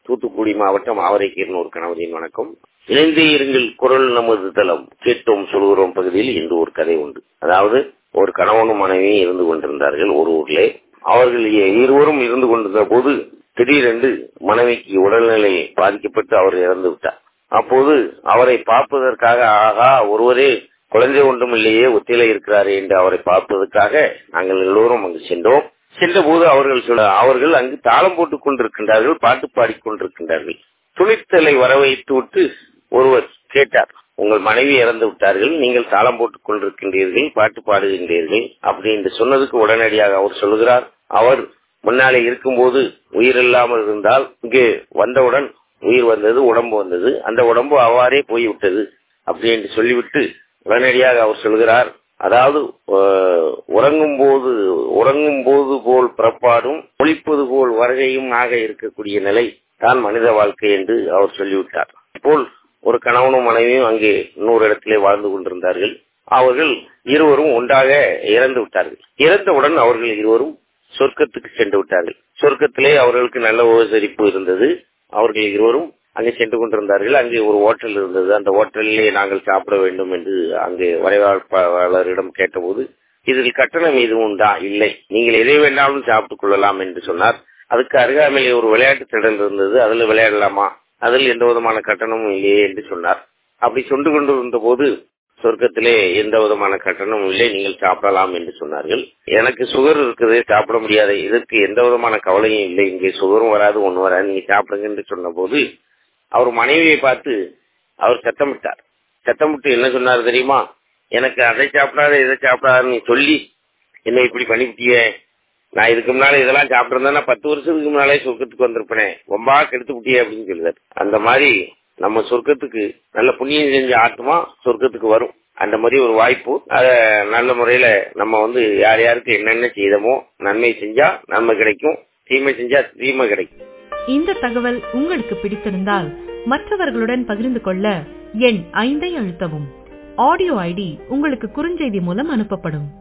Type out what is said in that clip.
தூத்துக்குடி மாவட்டம் ஆவரைக்கீரன் ஒரு கணவரின் வணக்கம் இணைந்தே இருங்கள் குரல் நமது தளம் கேட்டோம் சொல்கிறோம் பகுதியில் இன்று ஒரு கதை உண்டு அதாவது ஒரு கணவனும் மனைவியும் இருந்து கொண்டிருந்தார்கள் ஒரு ஊர்லே அவர்கள் இருவரும் இருந்து கொண்டிருந்த போது திடீரென்று மனைவிக்கு உடல்நிலை பாதிக்கப்பட்டு அவர் இறந்து விட்டார் அப்போது அவரை பார்ப்பதற்காக ஆகா ஒருவரே குழந்தை ஒன்றும் இல்லையே ஒத்தில இருக்கிறாரே என்று அவரை பார்ப்பதற்காக நாங்கள் எல்லோரும் அங்கு சென்றோம் சென்ற போது அவர்கள் சொல்ல அவர்கள் அங்கு தாளம் போட்டுக் கொண்டிருக்கின்றார்கள் பாட்டு பாடிக்கொண்டிருக்கின்றார்கள் துணித்தலை வர வைத்து விட்டு ஒருவர் கேட்டார் உங்கள் மனைவி இறந்து விட்டார்கள் நீங்கள் தாளம் போட்டுக் கொண்டிருக்கின்றீர்கள் பாட்டு பாடுகின்றீர்கள் அப்படி என்று சொன்னதுக்கு உடனடியாக அவர் சொல்லுகிறார் அவர் முன்னாலே இருக்கும்போது உயிர் இல்லாமல் இருந்தால் இங்கே வந்தவுடன் உயிர் வந்தது உடம்பு வந்தது அந்த உடம்பு அவ்வாறே போய்விட்டது அப்படி என்று சொல்லிவிட்டு உடனடியாக அவர் சொல்கிறார் அதாவது உறங்கும் போது உறங்கும் போது போல் பிறப்பாடும் ஒழிப்பது போல் வருகையும் ஆக இருக்கக்கூடிய நிலை தான் மனித வாழ்க்கை என்று அவர் சொல்லிவிட்டார் போல் ஒரு கணவனும் மனைவியும் அங்கே இன்னொரு இடத்திலே வாழ்ந்து கொண்டிருந்தார்கள் அவர்கள் இருவரும் ஒன்றாக இறந்து விட்டார்கள் இறந்தவுடன் அவர்கள் இருவரும் சொர்க்கத்துக்கு சென்று விட்டார்கள் சொர்க்கத்திலே அவர்களுக்கு நல்ல உபசரிப்பு இருந்தது அவர்கள் இருவரும் அங்கே சென்று கொண்டிருந்தார்கள் அங்கே ஒரு ஹோட்டல் இருந்தது அந்த ஹோட்டலிலே நாங்கள் சாப்பிட வேண்டும் என்று அங்கே வரைவாளரிடம் கேட்டபோது இதில் கட்டணம் எதுவும் உண்டா இல்லை நீங்கள் எதை வேண்டாலும் சாப்பிட்டுக் கொள்ளலாம் என்று சொன்னார் அதுக்கு அருகாமையிலே ஒரு விளையாட்டு திடல் இருந்தது அதுல விளையாடலாமா அதில் எந்த விதமான கட்டணமும் இல்லையே என்று சொன்னார் அப்படி சொண்டு கொண்டிருந்த போது சொர்க்கத்திலே எந்த விதமான கட்டணமும் இல்லை நீங்கள் சாப்பிடலாம் என்று சொன்னார்கள் எனக்கு சுகர் இருக்குது சாப்பிட முடியாது இதற்கு எந்த விதமான கவலையும் இல்லை இங்கே சுகரும் வராது ஒண்ணு வராது நீங்க சாப்பிடுங்க என்று சொன்ன போது அவர் மனைவியை பார்த்து அவர் சத்தமிட்டார் சத்தமிட்டு என்ன சொன்னார் தெரியுமா எனக்கு அதை சாப்பிடாத இதை சாப்பிடாதுன்னு சொல்லி என்ன இப்படி பண்ணிவிட்டிய நான் இதுக்கு முன்னால இதெல்லாம் சாப்பிட்டிருந்தேன்னா பத்து வருஷத்துக்கு முன்னாலே சொர்க்கத்துக்கு வந்திருப்பேனே ரொம்ப கெடுத்து விட்டியே அப்படின்னு சொல்லுவார் அந்த மாதிரி நம்ம சொர்க்கத்துக்கு நல்ல புண்ணியம் செஞ்ச ஆத்மா சொர்க்கத்துக்கு வரும் அந்த மாதிரி ஒரு வாய்ப்பு அத நல்ல முறையில நம்ம வந்து யார் யாருக்கு என்னென்ன செய்தமோ நன்மை செஞ்சா நன்மை கிடைக்கும் தீமை செஞ்சா தீமை கிடைக்கும் இந்த தகவல் உங்களுக்கு பிடித்திருந்தால் மற்றவர்களுடன் பகிர்ந்து கொள்ள எண் ஐந்தை அழுத்தவும் ஆடியோ ஐடி உங்களுக்கு குறுஞ்செய்தி மூலம் அனுப்பப்படும்